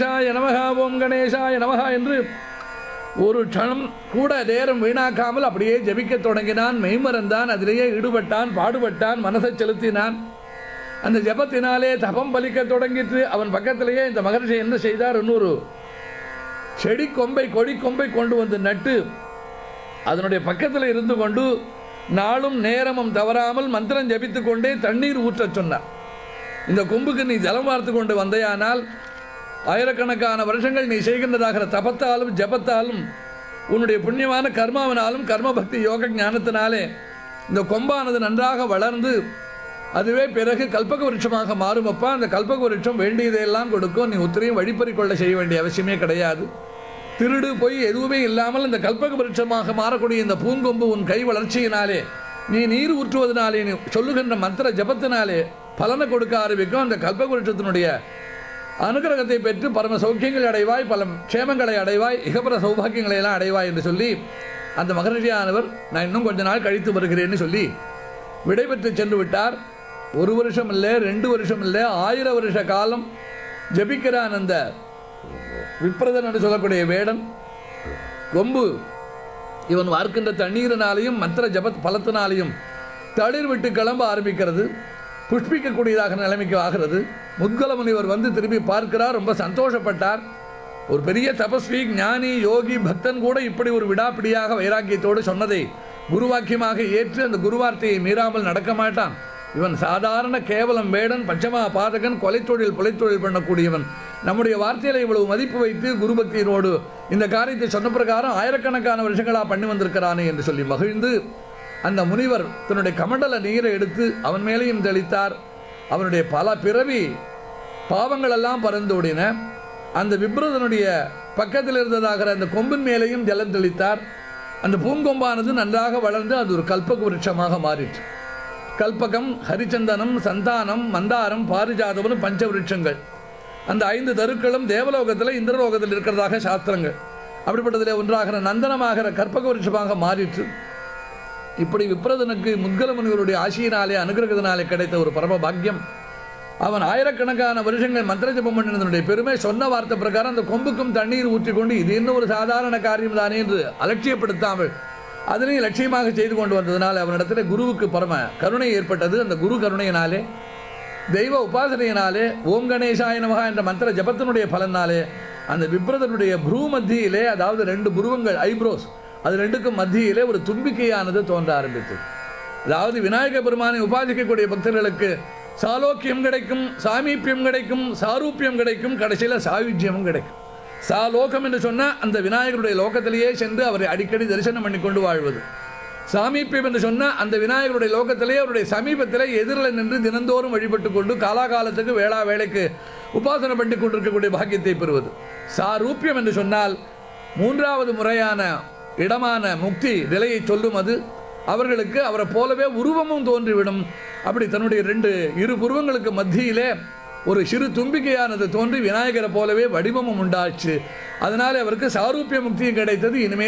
கணேசாய நமகா ஓம் கணேசாய நமகா என்று ஒரு க்ஷணம் கூட நேரம் வீணாக்காமல் அப்படியே ஜெபிக்க தொடங்கினான் மெய்மறந்தான் அதிலேயே ஈடுபட்டான் பாடுபட்டான் மனசை செலுத்தினான் அந்த ஜெபத்தினாலே தபம் பலிக்க தொடங்கிட்டு அவன் பக்கத்திலேயே இந்த மகர்ஷி என்ன செய்தார் இன்னொரு செடி கொம்பை கொடி கொம்பை கொண்டு வந்து நட்டு அதனுடைய பக்கத்தில் இருந்து கொண்டு நாளும் நேரமும் தவறாமல் மந்திரம் ஜபித்துக் கொண்டே தண்ணீர் ஊற்றச் சொன்னார் இந்த கொம்புக்கு நீ ஜலம் வார்த்து கொண்டு வந்தையானால் ஆயிரக்கணக்கான வருஷங்கள் நீ செய்கின்றதாகிற தபத்தாலும் ஜபத்தாலும் உன்னுடைய புண்ணியமான கர்மாவினாலும் கர்ம பக்தி யோக ஞானத்தினாலே இந்த கொம்பானது நன்றாக வளர்ந்து அதுவே பிறகு கல்பக விருட்சமாக மாறும் அப்பா அந்த கல்பக விருட்சம் வேண்டியதையெல்லாம் கொடுக்கும் நீ உத்திரையும் வழிப்பறி கொள்ள செய்ய வேண்டிய அவசியமே கிடையாது திருடு போய் எதுவுமே இல்லாமல் இந்த கல்பக விருட்சமாக மாறக்கூடிய இந்த பூங்கொம்பு உன் கை வளர்ச்சியினாலே நீ நீர் ஊற்றுவதனாலே நீ சொல்லுகின்ற மந்திர ஜபத்தினாலே பலனை கொடுக்க ஆரம்பிக்கும் அந்த கல்பக விருட்சத்தினுடைய அனுகிரகத்தை பெற்று பரம சௌக்கியங்கள் அடைவாய் பல க்ஷேமங்களை அடைவாய் இகபர சௌபாக்கியங்களை எல்லாம் அடைவாய் என்று சொல்லி அந்த மகரிஷியானவர் நான் இன்னும் கொஞ்ச நாள் கழித்து வருகிறேன்னு சொல்லி விடைபெற்று சென்று விட்டார் ஒரு வருஷம் இல்லை ரெண்டு வருஷம் இல்லை ஆயிரம் வருஷ காலம் ஜபிக்கிறான் அந்த விப்ரதன் என்று சொல்லக்கூடிய வேடன் கொம்பு இவன் வார்க்கின்ற தண்ணீரினாலையும் மந்திர ஜபத் பலத்தினாலையும் தளிர் விட்டு கிளம்ப ஆரம்பிக்கிறது புஷ்பிக்கக்கூடியதாக நிலைமைக்கு ஆகிறது முத்கல முனிவர் வந்து திரும்பி பார்க்கிறார் ரொம்ப சந்தோஷப்பட்டார் ஒரு பெரிய தபஸ்வி ஞானி யோகி பக்தன் கூட இப்படி ஒரு விடாப்பிடியாக வைராக்கியத்தோடு சொன்னதை குருவாக்கியமாக ஏற்று அந்த குருவார்த்தையை மீறாமல் நடக்க மாட்டான் இவன் சாதாரண கேவலம் வேடன் பஞ்சமா பாதகன் கொலைத்தொழில் கொலைத்தொழில் பண்ணக்கூடியவன் நம்முடைய வார்த்தையில இவ்வளவு மதிப்பு வைத்து குரு பக்தியினோடு இந்த காரியத்தை சொன்ன பிரகாரம் ஆயிரக்கணக்கான வருஷங்களா பண்ணி வந்திருக்கிறானே என்று சொல்லி மகிழ்ந்து அந்த முனிவர் தன்னுடைய கமண்டல நீரை எடுத்து அவன் மேலேயும் தெளித்தார் அவனுடைய பல பிறவி பாவங்கள் எல்லாம் பறந்து ஓடின அந்த விப்ரதனுடைய பக்கத்தில் இருந்ததாகிற அந்த கொம்பின் மேலேயும் ஜலம் தெளித்தார் அந்த பூங்கொம்பானது நன்றாக வளர்ந்து அது ஒரு கல்பக விருட்சமாக மாறிற்று கல்பகம் ஹரிச்சந்தனம் சந்தானம் மந்தாரம் பாரிஜாதவனும் பஞ்ச விருட்சங்கள் அந்த ஐந்து தருக்களும் தேவலோகத்தில் இந்திரலோகத்தில் இருக்கிறதாக சாஸ்திரங்கள் அப்படிப்பட்டதில் ஒன்றாகிற நந்தனமாகிற கற்பக விருட்சமாக மாறிற்று இப்படி விப்ரதனுக்கு முத்கல முனிவருடைய ஆசியினாலே அனுகிரகத்தினாலே கிடைத்த ஒரு பரம பாக்கியம் அவன் ஆயிரக்கணக்கான வருஷங்கள் மந்திர ஜபம் பண்ணினதனுடைய பெருமை சொன்ன வார்த்தை பிரகாரம் அந்த கொம்புக்கும் தண்ணீர் ஊற்றிக்கொண்டு இது இன்னும் ஒரு சாதாரண காரியம் தானே என்று அலட்சியப்படுத்தாமல் அதனையும் லட்சியமாக செய்து கொண்டு வந்ததனால் அவனிடத்தில் குருவுக்கு பரம கருணை ஏற்பட்டது அந்த குரு கருணையினாலே தெய்வ உபாசனையினாலே ஓம் கணேசாய நமகா என்ற மந்திர ஜபத்தினுடைய பலனாலே அந்த விப்ரதனுடைய புரு மத்தியிலே அதாவது ரெண்டு புருவங்கள் ஐப்ரோஸ் அது ரெண்டுக்கும் மத்தியிலே ஒரு தும்பிக்கையானது தோன்ற ஆரம்பித்தது அதாவது விநாயக பெருமானை உபாசிக்கக்கூடிய பக்தர்களுக்கு சாலோக்கியம் கிடைக்கும் சாமீப்பியம் கிடைக்கும் சாரூப்பியம் கிடைக்கும் கடைசியில் சாயுஜ்யமும் கிடைக்கும் சாலோகம் என்று சொன்னால் அந்த விநாயகருடைய லோகத்திலேயே சென்று அவரை அடிக்கடி தரிசனம் பண்ணி கொண்டு வாழ்வது சாமீப்பியம் என்று சொன்னால் அந்த விநாயகருடைய லோகத்திலே அவருடைய சமீபத்திலே எதிரில் நின்று தினந்தோறும் வழிபட்டு கொண்டு காலாகாலத்துக்கு வேளா வேலைக்கு உபாசனை பண்ணி கொண்டிருக்கக்கூடிய பாக்கியத்தை பெறுவது சாரூப்பியம் என்று சொன்னால் மூன்றாவது முறையான இடமான முக்தி நிலையை சொல்லும் அது அவர்களுக்கு அவரை போலவே உருவமும் தோன்றிவிடும் அப்படி தன்னுடைய ரெண்டு இரு புருவங்களுக்கு மத்தியிலே ஒரு சிறு தும்பிக்கையானது தோன்றி விநாயகரை போலவே வடிவமும் உண்டாச்சு அதனால அவருக்கு சாரூப்பிய முக்தியும் கிடைத்தது இனிமேல்